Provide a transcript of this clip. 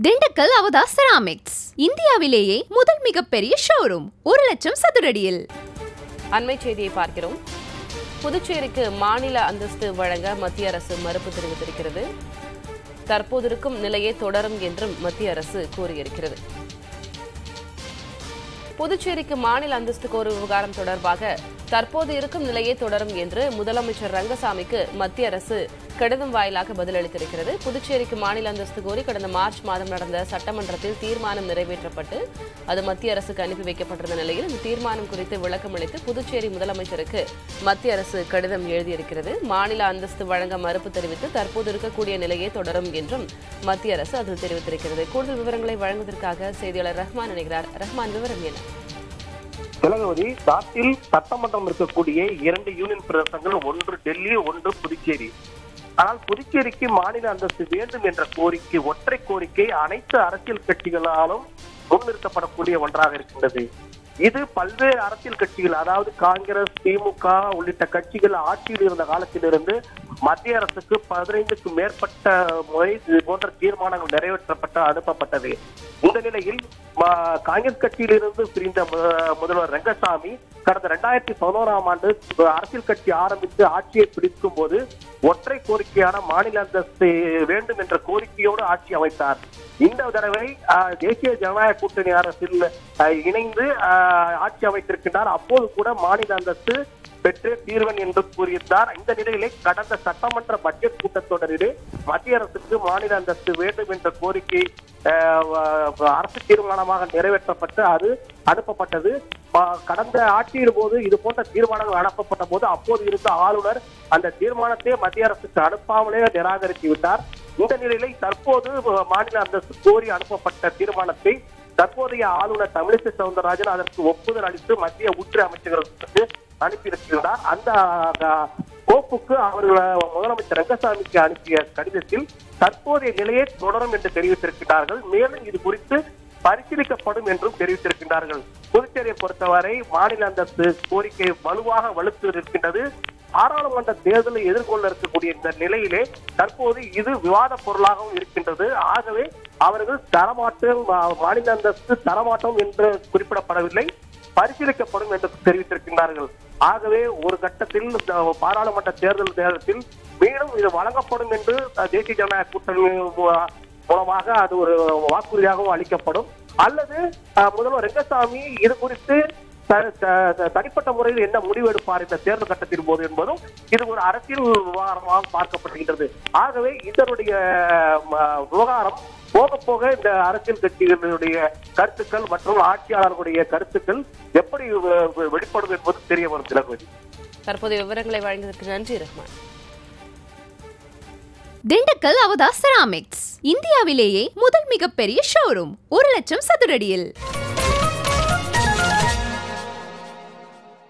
திண்டுக்கல் அவதா செராமிக்ஸ் இந்தியாவிலேயே முதல் மிகப்பெரிய ஷோரூம் ஒரு லட்சம் சதுரடியில் அண்மை செய்தியை பார்க்கிறோம் புதுச்சேரிக்கு மாநில அந்தஸ்து வழங்க மத்திய அரசு மறுப்பு தெரிவித்திருக்கிறது தற்போது இருக்கும் நிலையே தொடரும் என்றும் மத்திய அரசு கூறியிருக்கிறது புதுச்சேரிக்கு மாநில அந்தஸ்து கோரும் விவகாரம் தொடர்பாக தற்போது இருக்கும் நிலையே தொடரும் என்று முதலமைச்சர் ரங்கசாமிக்கு மத்திய அரசு கடிதம் வாயிலாக பதிலளித்திருக்கிறது புதுச்சேரிக்கு மாநில அந்தஸ்து கோரி கடந்த மார்ச் மாதம் நடந்த சட்டமன்றத்தில் தீர்மானம் நிறைவேற்றப்பட்டு அது மத்திய அரசுக்கு அனுப்பி வைக்கப்பட்டிருந்த நிலையில் இந்த தீர்மானம் குறித்து விளக்கம் அளித்து புதுச்சேரி முதலமைச்சருக்கு மத்திய அரசு கடிதம் எழுதியிருக்கிறது மாநில அந்தஸ்து வழங்க மறுப்பு தெரிவித்து தற்போது இருக்கக்கூடிய நிலையே தொடரும் என்றும் மத்திய அரசு அதில் தெரிவித்திருக்கிறது கூடுதல் விவரங்களை வழங்குவதற்காக செய்தியாளர் ரஹ்மான் இணைகிறார் ரஹ்மான் விவரம் என்ன திலகவதி நாட்டில் சட்டமன்றம் இருக்கக்கூடிய இரண்டு யூனியன் பிரதேசங்கள் ஒன்று டெல்லி ஒன்று புதுச்சேரி ஆனால் புதுச்சேரிக்கு மாநில அந்தஸ்து வேண்டும் என்ற கோரிக்கை ஒற்றை கோரிக்கை அனைத்து அரசியல் கட்சிகளாலும் முன்னிறுத்தப்படக்கூடிய ஒன்றாக இருக்கின்றது இது பல்வேறு அரசியல் கட்சிகள் அதாவது காங்கிரஸ் திமுக உள்ளிட்ட கட்சிகள் ஆட்சியில் இருந்த காலத்திலிருந்து மத்திய அரசுக்கு பதினைந்துக்கு மேற்பட்ட முறை இது போன்ற தீர்மானங்கள் நிறைவேற்றப்பட்டு அனுப்பப்பட்டது இந்த நிலையில் ம- காங்கிரஸ் கட்சியிலிருந்து பிரிந்த மு- முதல்வர் ரங்கசாமி கடந்த இரண்டாயிரத்தி பதினோராம் ஆண்டு அரசியல் கட்சி ஆரம்பித்து ஆட்சியை பிடிக்கும் போது ஒற்றை கோரிக்கையான மாநில அந்தஸ்து வேண்டும் என்ற கோரிக்கையோடு ஆட்சி அமைத்தார் இந்த தடவை ஆஹ், தேசிய ஜனநாயக கூட்டணி அரசில் ஆஹ், இணைந்து ஆஹ், ஆட்சி அமைத்திருக்கின்றார் அப்போது கூட மாநில அந்தஸ்து பெற்றே தீர்வன் என்று கூறியிருந்தார் இந்த நிலையிலே கடந்த சட்டமன்ற பட்ஜெட் கூட்டத்தொடரிலே மத்திய அரசுக்கு மாநில அந்தஸ்து வேண்டும் என்ற கோரிக்கை ஆஹ், வ- அரசு தீர்மானமாக நிறைவேற்றப்பட்டு அது அனுப்பப்பட்டது ப- கடந்த ஆட்சியின் போது இது போன்ற தீர்மானங்கள் அனுப்பப்பட்ட போது அப்போது இருந்த ஆளுநர் அந்த தீர்மானத்தை மத்திய அரசுக்கு அனுப்பாமலே நிராகரித்து விட்டார் இந்த நிலையிலே தற்போது அஹ், மாநில அந்தஸ்து கோரி அனுப்பப்பட்ட தீர்மானத்தை தற்போதைய ஆளுநர் தமிழிசை சவுந்தரராஜன் அதற்கு ஒப்புதல் அளித்து மத்திய உள்துறை அமைச்சர்களுக்கு அனுப்பியிருக்கிறார் அந்த அஹ், கோப்புக்கு அவர்கள் முதலமைச்சர் ரங்கசாமிக்கு அனுப்பிய கடிதத்தில் தற்போதைய நிலையே தொடரும் என்று தெரிவித்திருக்கிறார்கள் மேலும் இது குறித்து பரிசீலிக்கப்படும் என்றும் தெரிவித்திருக்கின்றார்கள் புதுச்சேரியை பொறுத்தவரை மாநில அந்தஸ்து கோரிக்கை வலுவாக வலுத்து இருக்கின்றது பாராளுமன்ற தேர்தலை எதிர்கொள்ள இருக்கக்கூடிய இந்த நிலையிலே தற்போது இது விவாத பொருளாகவும் இருக்கின்றது ஆகவே அவர்கள் தரமாட்டம் மா- மாநில அந்தஸ்து தரமாட்டோம் என்று குறிப்பிடப்படவில்லை பரிசீலிக்கப்படும் என்று தெரிவித்திருக்கின்றார்கள் ஆகவே ஒரு கட்டத்தில் இந்த பாராளுமன்ற தேர்தல் நேரத்தில் மீண்டும் இது வழங்கப்படும் என்று அஹ், தேசிய ஜனநாயக கூட்டணி மூ- மூலமாக அது ஒரு வாக்குறுதியாகவும் அளிக்கப்படும் அல்லது அஹ், முதல்வர் ரெங்கசாமி இது குறித்து த- த- தனிப்பட்ட முறையில் என்ன முடிவு எடுப்பார் இந்த தேர்தல் கட்டத்தின் போது என்பதும் இது ஒரு அரசியல் விவகாரமாக பார்க்கப்படுகின்றது ஆகவே இதனுடைய ம, விவகாரம் போக போக இந்த அரசியல் கட்சிகளுடைய கருத்துக்கள் மற்றும் ஆட்சியாளர்களுடைய கருத்துக்கள் எப்படி வெ- வெ- வெளிப்படும் என்பது தெரிய வரும் திலகவதி தற்போதைய விவரங்களை வழங்கியதற்கு நன்றி ரஹ்மான் திண்டுக்கல் அவதா செராமிக்ஸ் இந்தியாவிலேயே முதல் மிகப்பெரிய ஷோரூம் ஒரு லட்சம் சதுரடியில்